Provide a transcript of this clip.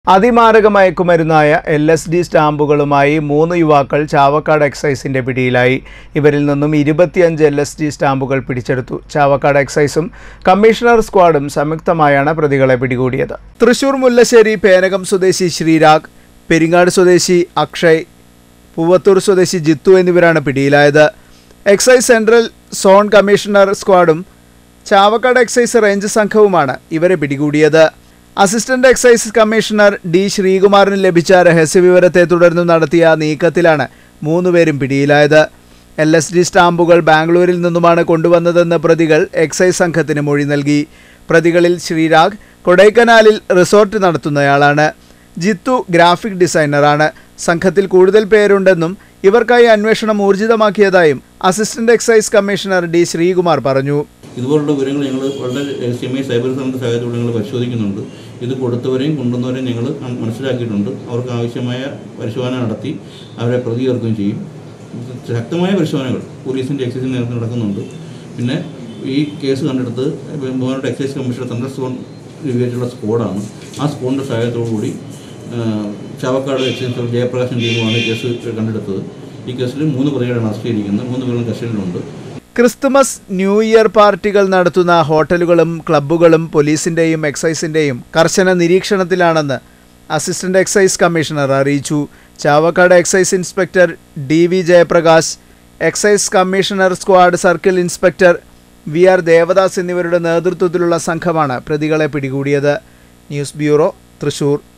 അതിമാരക മയക്കുമരുന്നായ L S D സ്റ്റാമ്പുകളുമായി മൂന്ന് യുവാക്കൾ ചാവക്കാട് എക്സൈസിന്റെ പിടിയിലായി ഇവരിൽ നിന്നും ഇരുപത്തിയഞ്ച് എൽ എസ് ഡി സ്റ്റാമ്പുകൾ പിടിച്ചെടുത്തു ചാവക്കാട് എക്സൈസും കമ്മീഷണർ സ്ക്വാഡും സംയുക്തമായാണ് പ്രതികളെ പിടികൂടിയത് തൃശൂർ മുല്ലശ്ശേരി പേനകം സ്വദേശി ശ്രീരാഗ് പെരിങ്ങാട് സ്വദേശി അക്ഷയ് പൂവത്തൂർ സ്വദേശി ജിത്തു എന്നിവരാണ് പിടിയിലായത് എക്സൈസ് സെൻട്രൽ സോൺ കമ്മീഷണർ സ്ക്വാഡും ചാവക്കാട് എക്സൈസ് റേഞ്ച് സംഘവുമാണ് ഇവരെ പിടികൂടിയത് അസിസ്റ്റന്റ് എക്സൈസ് കമ്മീഷണർ ഡി ശ്രീകുമാറിന് ലഭിച്ച രഹസ്യവിവരത്തെ തുടർന്ന് നടത്തിയ നീക്കത്തിലാണ് മൂന്നുപേരും പിടിയിലായത് എൽ എസ് ഡി സ്റ്റാമ്പുകൾ ബാംഗ്ലൂരിൽ നിന്നുമാണ് കൊണ്ടുവന്നതെന്ന് പ്രതികൾ എക്സൈസ് സംഘത്തിന് മൊഴി നൽകി പ്രതികളിൽ ശ്രീരാഗ് കൊടൈക്കനാലിൽ റിസോർട്ട് നടത്തുന്നയാളാണ് ജിത്തു ഗ്രാഫിക് ഡിസൈനറാണ് സംഘത്തിൽ കൂടുതൽ പേരുണ്ടെന്നും ഇവർക്കായി അന്വേഷണം ഊർജിതമാക്കിയതായും assistant excise commissioner D Sreekumar പറഞ്ഞു ഇതുപോലുള്ള വിവരങ്ങൾ ഞങ്ങൾ വളരെ രഹസ്യമായി സൈബർ സെൻ്റർ സഹായത്തോടെ ഞങ്ങൾ പരിശോധിക്കുന്നുണ്ട് ഇത് കൊടുത്തവരെയും കൊണ്ടുവന്നവരെയും ഞങ്ങൾ മനസ്സിലാക്കിയിട്ടുണ്ട് അവർക്ക് ആവശ്യമായ പരിശോധന നടത്തി അവരെ പ്രതി ചേർക്കുകയും ചെയ്യും ശക്തമായ പരിശോധനകൾ പോലീസിൻ്റെ എക്സൈസിൻ്റെ നേതൃത്വം നടക്കുന്നുണ്ട് പിന്നെ ഈ കേസ് കണ്ടെടുത്ത് ബഹുമാനയുടെ എക്സൈസ് കമ്മീഷണർ തണ്ടർ സോൺ രൂപീകരിച്ചുള്ള സ്ക്വാഡാണ് ആ സ്ക്വാഡിൻ്റെ സഹായത്തോടു കൂടി ആ, ചാവക്കാട് എക്സൈസ് ഇൻസ്പെക്ടർ ജയപ്രകാശൻ ടീമുമാണ് ഈ കേസ് കണ്ടെടുത്തത് ഈ കേസിൽ മൂന്ന് പ്രതികളാണ് അറസ്റ്റ് ചെയ്തിരിക്കുന്നത് മൂന്ന് പേരും കസ്റ്റഡിയിലുണ്ട് ക്രിസ്തുമസ് ന്യൂ ഇയർ പാർട്ടികൾ നടത്തുന്ന ഹോട്ടലുകളും ക്ലബ്ബുകളും പോലീസിന്റെയും എക്സൈസിന്റെയും കർശന നിരീക്ഷണത്തിലാണെന്ന് അസിസ്റ്റന്റ് എക്സൈസ് കമ്മീഷണർ അറിയിച്ചു Chavakkad excise inspector D V Jayaprakash excise commissioner squad circle inspector V R Devadas എന്നിവരുടെ നേതൃത്വത്തിലുള്ള സംഘമാണ് പ്രതികളെ പിടികൂടിയത് ന്യൂസ് ബ്യൂറോ തൃശൂർ